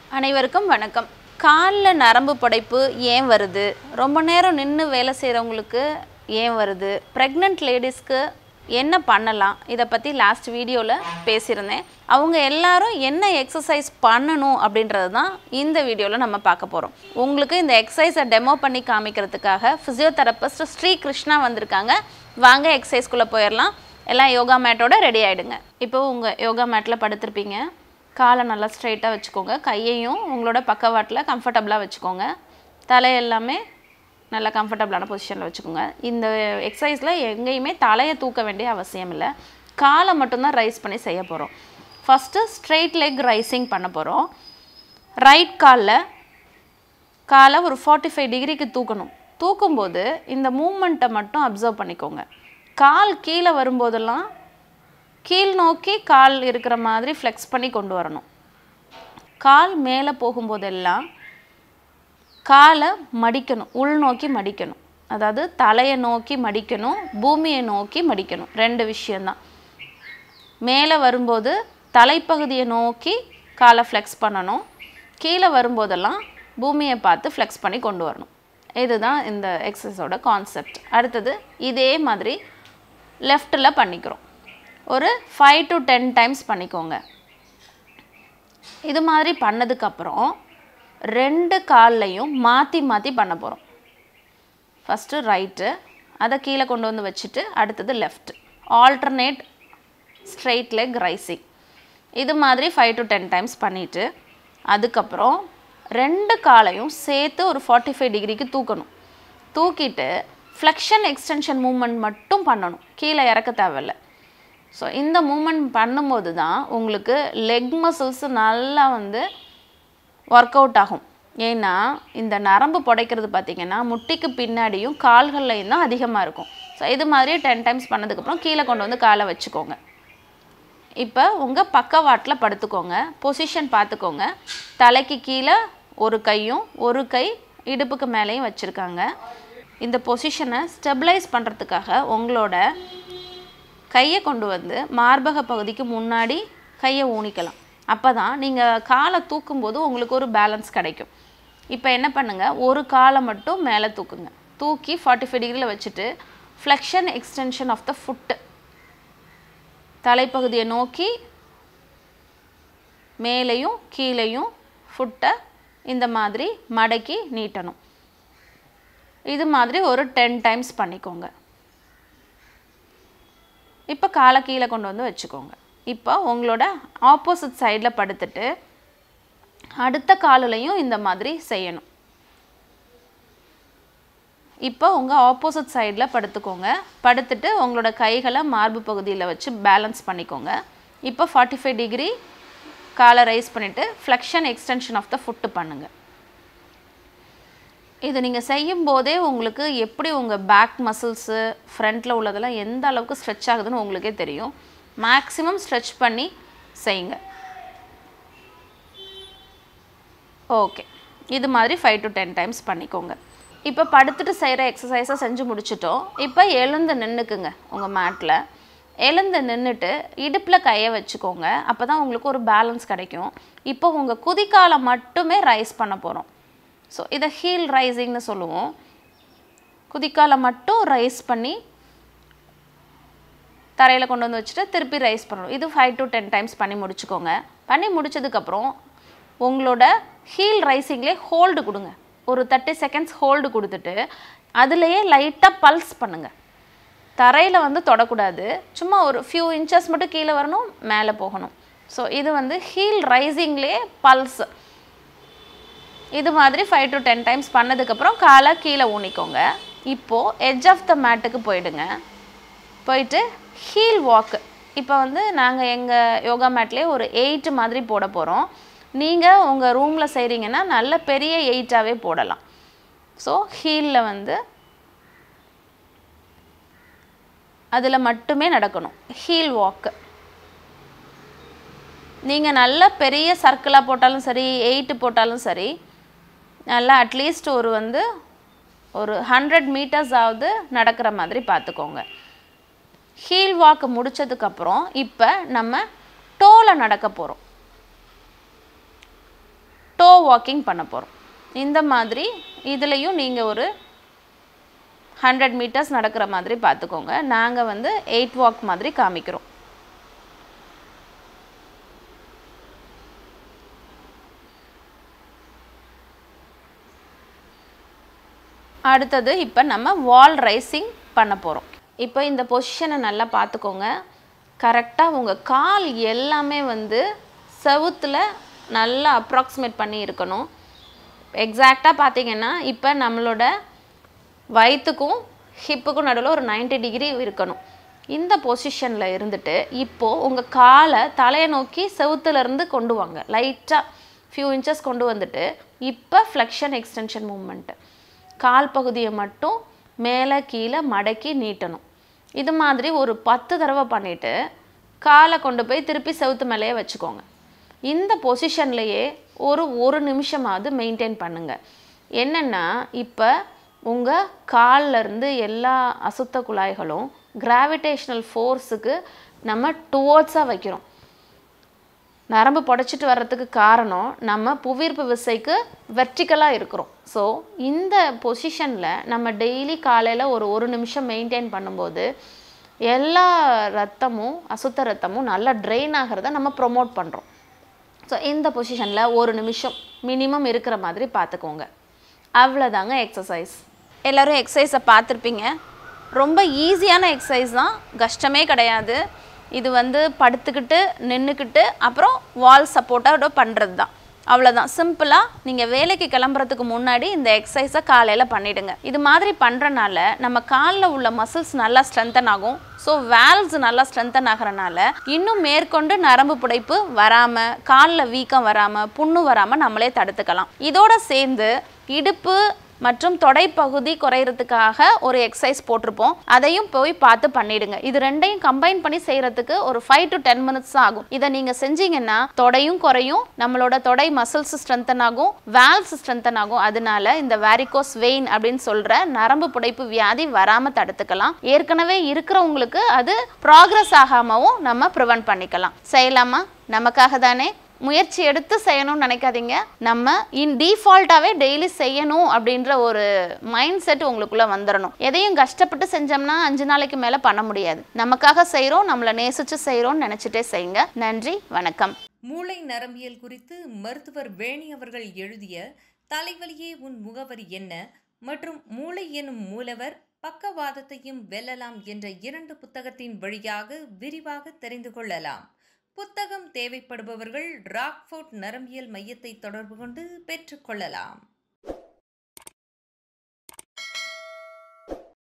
அனைவருக்கும் வணக்கம் காலில் நரம்பு படைப்பு ஏன் வருது ரொம்ப நேரம் நின்று வேலை செய்கிறவங்களுக்கு ஏன் வருது ப்ரெக்னென்ட் லேடிஸ்க்கு என்ன பண்ணலாம் இதை பற்றி லாஸ்ட் வீடியோவில் பேசியிருந்தேன் அவங்க எல்லாரும் என்ன எக்ஸசைஸ் பண்ணணும் அப்படின்றது தான் இந்த வீடியோவில் நம்ம பார்க்க போகிறோம் உங்களுக்கு இந்த எக்ஸசைஸை டெமோ பண்ணி காமிக்கிறதுக்காக ஃபிசியோதெரபிஸ்ட் ஸ்ரீ கிருஷ்ணா வந்திருக்காங்க வாங்க எக்ஸசைஸ்குள்ளே போயிடலாம் எல்லாம் யோகா மேட்டோட ரெடி ஆகிடுங்க இப்போ உங்கள் யோகா மேட்டில் படுத்திருப்பீங்க காலை நல்லா ஸ்ட்ரைட்டாக வச்சுக்கோங்க கையையும் உங்களோட பக்கவாட்டில் கம்ஃபர்டபுளாக வச்சுக்கோங்க தலை எல்லாமே நல்லா கம்ஃபர்டபுளான பொசிஷனில் வச்சுக்கோங்க இந்த எக்ஸசைஸில் எங்கேயுமே தலையை தூக்க வேண்டிய அவசியம் இல்லை காலை மட்டும்தான் ரைஸ் பண்ணி செய்ய போகிறோம் ஃபஸ்ட்டு ஸ்ட்ரெயிட் லெக் ரைசிங் பண்ண போகிறோம் ரைட் காலில் காலை ஒரு ஃபார்ட்டி ஃபைவ் டிகிரிக்கு தூக்கணும் தூக்கும்போது இந்த மூமெண்ட்டை மட்டும் அப்சர்வ் பண்ணிக்கோங்க கால் கீழே வரும்போதெல்லாம் கீழ் நோக்கி கால் இருக்கிற மாதிரி ஃப்ளெக்ஸ் பண்ணி கொண்டு வரணும் கால் மேலே போகும்போதெல்லாம் காலை மடிக்கணும் உள்நோக்கி மடிக்கணும் அதாவது தலையை நோக்கி மடிக்கணும் பூமியை நோக்கி மடிக்கணும் ரெண்டு விஷயந்தான் மேலே வரும்போது தலைப்பகுதியை நோக்கி காலை ஃப்ளெக்ஸ் பண்ணணும் கீழே வரும்போதெல்லாம் பூமியை பார்த்து ஃப்ளெக்ஸ் பண்ணி கொண்டு வரணும் இதுதான் இந்த எக்ஸசைஸோட கான்செப்ட் அடுத்தது இதே மாதிரி லெஃப்ட்டில் பண்ணிக்கிறோம் ஒரு ஃபைவ் டு டென் டைம்ஸ் பண்ணிக்கோங்க இது மாதிரி பண்ணதுக்கப்புறம் ரெண்டு கால்லையும் மாற்றி மாற்றி பண்ண போகிறோம் ஃபஸ்ட்டு ரைட்டு அதை கீழே கொண்டு வந்து வச்சுட்டு அடுத்தது left alternate straight leg raising இது மாதிரி ஃபைவ் டு டென் டைம்ஸ் பண்ணிவிட்டு அதுக்கப்புறம் ரெண்டு காலையும் சேர்த்து ஒரு ஃபார்ட்டி ஃபைவ் டிகிரிக்கு தூக்கணும் தூக்கிட்டு ஃப்ளெக்ஷன் எக்ஸ்டென்ஷன் மூமெண்ட் மட்டும் பண்ணணும் கீழே இறக்க தேவையில்ல ஸோ இந்த மூமெண்ட் பண்ணும்போது தான் உங்களுக்கு லெக் மசில்ஸ் நல்லா வந்து ஒர்க் அவுட் ஆகும் ஏன்னா இந்த நரம்பு புடைக்கிறது பார்த்திங்கன்னா முட்டிக்கு பின்னாடியும் கால்கள்லையும் தான் அதிகமாக இருக்கும் ஸோ இது மாதிரி டென் டைம்ஸ் பண்ணதுக்கப்புறம் கீழே கொண்டு வந்து காலை வச்சுக்கோங்க இப்போ உங்கள் பக்கவாட்டில் படுத்துக்கோங்க பொசிஷன் பார்த்துக்கோங்க தலைக்கு கீழே ஒரு கையும் ஒரு கை இடுப்புக்கு மேலேயும் வச்சுருக்காங்க இந்த பொசிஷனை ஸ்டெபிளைஸ் பண்ணுறதுக்காக உங்களோட கையை கொண்டு வந்து மார்பக பகுதிக்கு முன்னாடி கையை ஊனிக்கலாம் அப்போ தான் நீங்கள் காலை தூக்கும்போது உங்களுக்கு ஒரு பேலன்ஸ் கிடைக்கும் இப்போ என்ன பண்ணுங்கள் ஒரு காலை மட்டும் மேலே தூக்குங்க தூக்கி ஃபார்ட்டி ஃபைவ் டிகிரியில் வச்சுட்டு flexion extension of the foot தலைப்பகுதியை நோக்கி மேலேயும் கீழேயும் ஃபுட்டை இந்த மாதிரி மடக்கி நீட்டணும் இது மாதிரி ஒரு டென் டைம்ஸ் பண்ணிக்கோங்க இப்போ காலை கீழே கொண்டு வந்து வச்சுக்கோங்க இப்போ உங்களோட ஆப்போசிட் சைடில் படுத்துட்டு அடுத்த காலிலையும் இந்த மாதிரி செய்யணும் இப்போ உங்கள் ஆப்போசிட் சைடில் படுத்துக்கோங்க படுத்துட்டு உங்களோட கைகளை மார்பு பகுதியில் வச்சு பேலன்ஸ் பண்ணிக்கோங்க இப்போ ஃபார்ட்டி ஃபைவ் டிகிரி காலை ரைஸ் பண்ணிவிட்டு flexion extension of the foot பண்ணுங்கள் இது நீங்கள் செய்யும் போதே உங்களுக்கு எப்படி உங்கள் பேக் மசில்ஸு ஃப்ரண்ட்டில் உள்ளதெல்லாம் எந்த அளவுக்கு ஸ்ட்ரெச் ஆகுதுன்னு உங்களுக்கே தெரியும் மேக்ஸிமம் ஸ்ட்ரெச் பண்ணி செய்யுங்க ஓகே இது மாதிரி ஃபைவ் டு டென் டைம்ஸ் பண்ணிக்கோங்க இப்போ படுத்துட்டு செய்கிற எக்ஸசைஸை செஞ்சு முடிச்சிட்டோம் இப்போ எழுந்து நின்றுக்குங்க உங்கள் மேட்டில் எழுந்து நின்றுட்டு இடுப்பில் கையை வச்சுக்கோங்க அப்போ தான் உங்களுக்கு ஒரு பேலன்ஸ் கிடைக்கும் இப்போ உங்கள் குதிக்காலை மட்டுமே ரைஸ் பண்ண போகிறோம் ஸோ இதை ஹீல் ரைசிங்னு சொல்லுவோம் குதிக்காலை மட்டும் ரைஸ் பண்ணி தரையில் கொண்டு வந்து வச்சுட்டு திருப்பி ரைஸ் பண்ணணும் இது ஃபைவ் டு டென் டைம்ஸ் பண்ணி முடிச்சுக்கோங்க பண்ணி முடிச்சதுக்கப்புறம் உங்களோட ஹீல் ரைசிங்லேயே ஹோல்டு கொடுங்க ஒரு தேர்ட்டி செகண்ட்ஸ் ஹோல்டு கொடுத்துட்டு அதுலேயே லைட்டாக பல்ஸ் பண்ணுங்கள் தரையில் வந்து தொடக்கூடாது சும்மா ஒரு ஃபியூ இன்ச்சஸ் மட்டும் கீழே வரணும் மேலே போகணும் ஸோ இது வந்து ஹீல் ரைசிங்லேயே பல்ஸ் இது மாதிரி ஃபைவ் டு டென் டைம்ஸ் பண்ணதுக்கப்புறம் காலை கீழே ஊனிக்கோங்க இப்போது எட்ஜ் ஆஃப் த மேட்டுக்கு போயிடுங்க போயிட்டு ஹீல் வாக்கு இப்போ வந்து நாங்கள் எங்கள் யோகா மேட்லேயே ஒரு எயிட் மாதிரி போட போகிறோம் நீங்கள் உங்கள் ரூமில் செய்கிறீங்கன்னா நல்ல பெரிய எயிட்டாகவே போடலாம் ஸோ ஹீலில் வந்து அதில் மட்டுமே நடக்கணும் ஹீல் வாக்கு நீங்கள் நல்ல பெரிய சர்க்கிளாக போட்டாலும் சரி எயிட்டு போட்டாலும் சரி நல்லா அட்லீஸ்ட் ஒரு வந்து ஒரு ஹண்ட்ரட் மீட்டர்ஸ் ஆகுது நடக்கிற மாதிரி பார்த்துக்கோங்க ஹீல் வாக் முடித்ததுக்கப்புறம் இப்போ நம்ம டோவில் நடக்க போகிறோம் டோ வாக்கிங் பண்ண போகிறோம் இந்த மாதிரி இதுலேயும் நீங்கள் ஒரு ஹண்ட்ரட் மீட்டர்ஸ் நடக்கிற மாதிரி பார்த்துக்கோங்க நாங்கள் வந்து எயிட் வாக் மாதிரி காமிக்கிறோம் அடுத்தது இப்போ நம்ம வால் ரைசிங் பண்ண போகிறோம் இப்போ இந்த பொசிஷனை நல்லா பார்த்துக்கோங்க கரெக்டாக உங்கள் கால் எல்லாமே வந்து செவுத்தில் நல்லா அப்ராக்சிமேட் பண்ணி இருக்கணும் எக்ஸாக்டாக பார்த்தீங்கன்னா இப்போ நம்மளோட வயிற்றுக்கும் ஹிப்புக்கும் நடுவில் ஒரு 90 டிகிரி இருக்கணும் இந்த பொசிஷனில் இருந்துட்டு இப்போது உங்கள் காலை தலையை நோக்கி செவுத்துலேருந்து கொண்டு வாங்க லைட்டாக ஃபியூ இன்ச்சஸ் கொண்டு வந்துட்டு இப்போ ஃப்ளெக்ஷன் எக்ஸ்டென்ஷன் மூமெண்ட்டு கால் பகுதியை மட்டும் மேலே கீழே மடக்கி நீட்டணும் இது மாதிரி ஒரு பத்து தடவை பண்ணிவிட்டு காலை கொண்டு போய் திருப்பி செவுத்து மேலேயே வச்சுக்கோங்க இந்த பொசிஷன்லேயே ஒரு ஒரு நிமிஷமாவது மெயின்டைன் பண்ணுங்க என்னென்னா இப்போ உங்கள் கால்ல இருந்து எல்லா அசுத்த குழாய்களும் கிராவிடேஷனல் ஃபோர்ஸுக்கு நம்ம டுவோர்ட்ஸாக வைக்கிறோம் நரம்பு புடைச்சிட்டு வர்றதுக்கு காரணம் நம்ம புவியீர்ப்பு விசைக்கு வெர்டிக்கலாக இருக்கிறோம் ஸோ இந்த பொசிஷனில் நம்ம டெய்லி காலையில் ஒரு ஒரு நிமிஷம் மெயின்டைன் பண்ணும்போது எல்லா ரத்தமும் அசுத்த ரத்தமும் நல்லா ட்ரெயின் ஆகிறத நம்ம ப்ரொமோட் பண்ணுறோம் ஸோ இந்த பொசிஷனில் ஒரு நிமிஷம் மினிமம் இருக்கிற மாதிரி பார்த்துக்கோங்க அவ்வளோதாங்க எக்ஸசைஸ் எல்லோரும் எக்ஸசைஸை பார்த்துருப்பீங்க ரொம்ப ஈஸியான எக்ஸசைஸ் தான் கஷ்டமே கிடையாது இது வந்து படுத்துக்கிட்டு நின்றுக்கிட்டு அப்புறம் வால் சப்போர்ட்டோட பண்ணுறது தான் அவ்வளோதான் சிம்பிளாக நீங்கள் வேலைக்கு கிளம்புறதுக்கு முன்னாடி இந்த எக்ஸசைஸை காலையில் பண்ணிடுங்க இது மாதிரி பண்ணுறனால நம்ம காலில் உள்ள மசில்ஸ் நல்லா ஸ்ட்ரென்தன் ஆகும் ஸோ வேல்வ்ஸ் நல்லா ஸ்ட்ரென்தன் ஆகிறனால இன்னும் மேற்கொண்டு நரம்பு புடைப்பு வராமல் காலில் வீக்கம் வராமல் புண்ணு வராமல் நம்மளே தடுத்துக்கலாம் இதோட சேர்ந்து இடுப்பு மற்றும் தொடைப்பகுதி குறையிறதுக்காக ஒரு எக்ஸசைஸ் போட்டிருப்போம் அதையும் போய் பார்த்து பண்ணிடுங்க இது ரெண்டையும் கம்பைன் பண்ணி செய்யறதுக்கு ஒரு ஃபைவ் டு டென் மினிட்ஸ் ஆகும் இதை நீங்க செஞ்சீங்கன்னா தொடையும் குறையும் நம்மளோட தொடை மசில்ஸ் ஸ்ட்ரென்தன் ஆகும் வேல்ஸ் ஸ்ட்ரென்தன் ஆகும் அதனால இந்த வேரிகோஸ் வெயின் அப்படின்னு சொல்ற நரம்பு புடைப்பு வியாதி வராம தடுத்துக்கலாம் ஏற்கனவே இருக்கிறவங்களுக்கு அது ப்ராக்ரஸ் ஆகாமவும் நம்ம ப்ரிவென்ட் பண்ணிக்கலாம் செய்யலாமா நமக்காக தானே முயற்சி எடுத்து செய்யணும்னு நினைக்காதீங்க நம்ம இன் டீஃபால்ட்டாகவே டெய்லி செய்யணும் அப்படின்ற ஒரு மைண்ட் செட் உங்களுக்குள்ளே வந்துடணும் எதையும் கஷ்டப்பட்டு செஞ்சோம்னா அஞ்சு நாளைக்கு மேலே பண்ண முடியாது நமக்காக செய்கிறோம் நம்மளை நேசித்து செய்கிறோம்னு நினச்சிட்டே செய்யுங்க நன்றி வணக்கம் மூளை நரம்பியல் குறித்து மருத்துவர் வேணி அவர்கள் எழுதிய தலைவலியே உன் முகவரி என்ன மற்றும் மூளை எனும் மூலவர் பக்கவாதத்தையும் வெல்லலாம் என்ற இரண்டு புத்தகத்தின் வழியாக விரிவாக தெரிந்து கொள்ளலாம் புத்தகம் தேவைப்படுபவர்கள் ராக்ஃபோர்ட் நரம்பியல் மையத்தை தொடர்பு கொண்டு பெற்றுக்கொள்ளலாம்